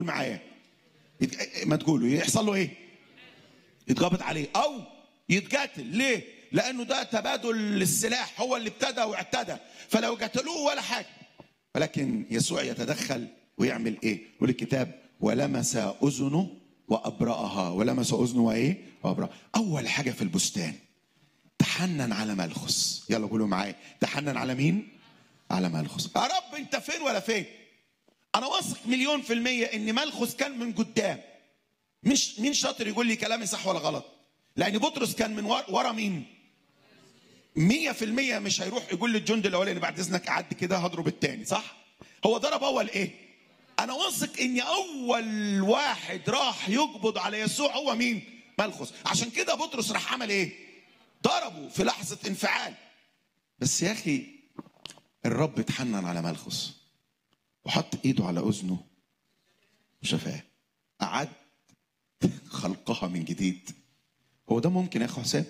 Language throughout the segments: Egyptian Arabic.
معايا يتج- ما تقولوا يحصل له ايه يتقبض عليه او يتقتل ليه لانه ده تبادل السلاح هو اللي ابتدى واعتدى فلو قتلوه ولا حاجه ولكن يسوع يتدخل ويعمل ايه يقول الكتاب ولمس اذنه وابراها ولمس اذنه وايه وابراها اول حاجه في البستان تحنن على ملخص يلا قولوا معايا تحنن على مين على ملخص يا رب انت فين ولا فين انا واثق مليون في المية ان ملخص كان من قدام مش مين شاطر يقول لي كلامي صح ولا غلط لان بطرس كان من ورا, ورا مين مية في المية مش هيروح يقول للجند الاولاني بعد اذنك اعدي كده هضرب التاني صح هو ضرب اول ايه انا واثق ان اول واحد راح يقبض على يسوع هو مين ملخص عشان كده بطرس راح عمل ايه ضربه في لحظة انفعال بس يا اخي الرب اتحنن على ملخص وحط ايده على اذنه وشفاه اعد خلقها من جديد هو ده ممكن يا اخو حسام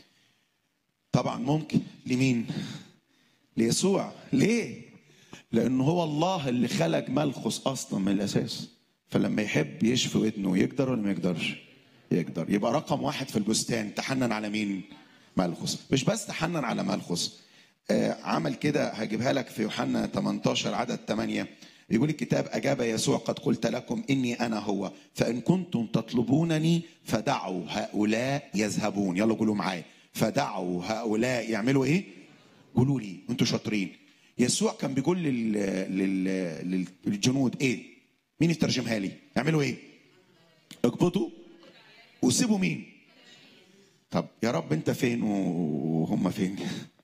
طبعا ممكن لمين ليسوع ليه لانه هو الله اللي خلق ملخص اصلا من الاساس فلما يحب يشفي ودنه يقدر ولا ما يقدرش يقدر يبقى رقم واحد في البستان تحنن على مين ملخص مش بس تحنن على ملخص آه عمل كده هجيبها لك في يوحنا 18 عدد 8 يقول الكتاب أجاب يسوع قد قلت لكم إني أنا هو فإن كنتم تطلبونني فدعوا هؤلاء يذهبون يلا قولوا معايا فدعوا هؤلاء يعملوا إيه قولوا لي أنتوا شاطرين يسوع كان بيقول لل... لل... للجنود إيه مين يترجمها لي يعملوا إيه اقبضوا وسيبوا مين طب يا رب انت فين وهم فين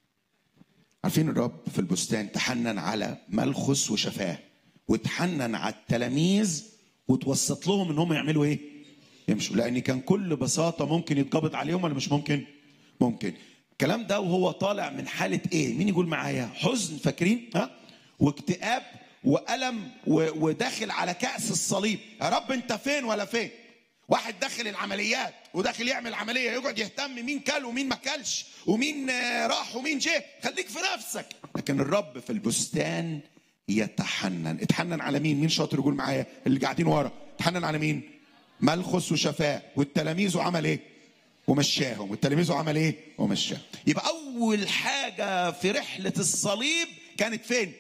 عارفين الرب في البستان تحنن على ملخص وشفاه وتحنن على التلاميذ وتوسط لهم ان هم يعملوا ايه يمشوا لان كان كل بساطه ممكن يتقبض عليهم ولا مش ممكن ممكن الكلام ده وهو طالع من حاله ايه مين يقول معايا حزن فاكرين ها واكتئاب والم و- وداخل على كاس الصليب يا رب انت فين ولا فين واحد داخل العمليات وداخل يعمل عمليه يقعد يهتم مين كل ومين ما كلش ومين آه، راح ومين جه خليك في نفسك لكن الرب في البستان يتحنن اتحنن على مين مين شاطر يقول معايا اللي قاعدين ورا اتحنن على مين ملخص وشفاه والتلاميذ عمل ايه ومشاهم والتلاميذ عمل ايه ومشاهم يبقى اول حاجه في رحله الصليب كانت فين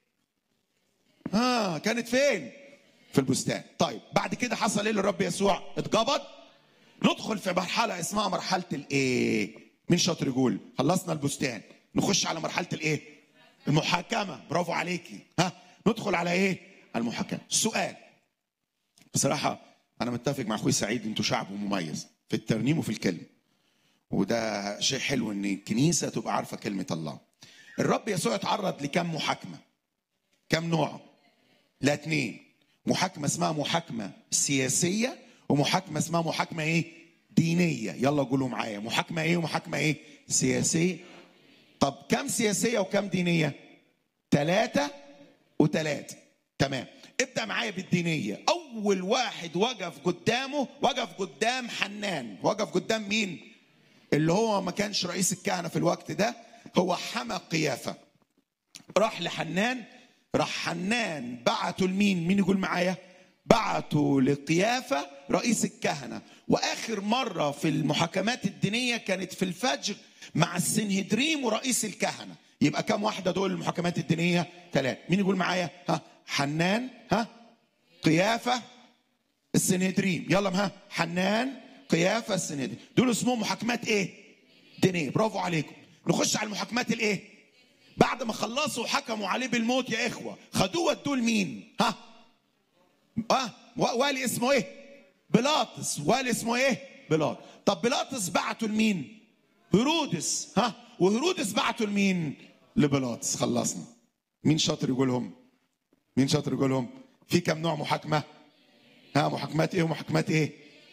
ها كانت فين في البستان طيب بعد كده حصل ايه للرب يسوع اتقبض ندخل في مرحله اسمها مرحله الايه مين شاطر يقول خلصنا البستان نخش على مرحله الايه المحاكمه برافو عليكي ها ندخل على ايه المحاكمه سؤال بصراحه انا متفق مع اخوي سعيد انتوا شعب مميز في الترنيم وفي الكلمه وده شيء حلو ان الكنيسه تبقى عارفه كلمه الله الرب يسوع اتعرض لكم محاكمه كم نوع لا اتنين محاكمة اسمها محاكمة سياسية ومحاكمة اسمها محاكمة ايه دينية يلا قولوا معايا محاكمة ايه ومحاكمة ايه سياسية طب كم سياسية وكم دينية ثلاثة وثلاثة تمام ابدأ معايا بالدينية أول واحد وقف قدامه وقف قدام حنان وقف قدام مين اللي هو ما كانش رئيس الكهنة في الوقت ده هو حمى قيافة راح لحنان راح حنان بعته لمين مين يقول معايا بعته لقيافة رئيس الكهنة وآخر مرة في المحاكمات الدينية كانت في الفجر مع السنهدريم ورئيس الكهنة يبقى كم واحدة دول المحاكمات الدينية ثلاثة مين يقول معايا ها حنان ها قيافة السنهدريم يلا ها حنان قيافة السنهدريم دول اسمهم محاكمات ايه دينية برافو عليكم نخش على المحاكمات الايه بعد ما خلصوا وحكموا عليه بالموت يا اخوه خدوه ودوه لمين ها اه و- والي اسمه ايه بيلاطس والي اسمه ايه بيلاطس طب بيلاطس بعته لمين هيرودس ها وهيرودس بعته لمين لبيلاطس خلصنا مين شاطر يقولهم مين شاطر يقولهم في كم نوع محاكمه ها محاكمات ايه ومحاكمات ايه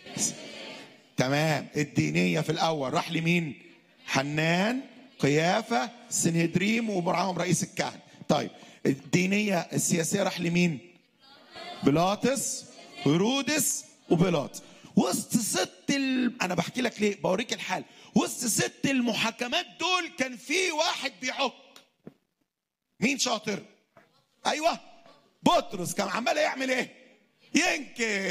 تمام الدينيه في الاول راح لمين حنان قيافه سنهدريم ومعاهم رئيس الكهنه طيب الدينيه السياسيه راح لمين بيلاطس هيرودس وبيلاطس وسط ست ال... انا بحكي لك ليه بوريك الحال وسط ست المحاكمات دول كان في واحد بيعك مين شاطر ايوه بطرس كان عمال يعمل ايه يمكن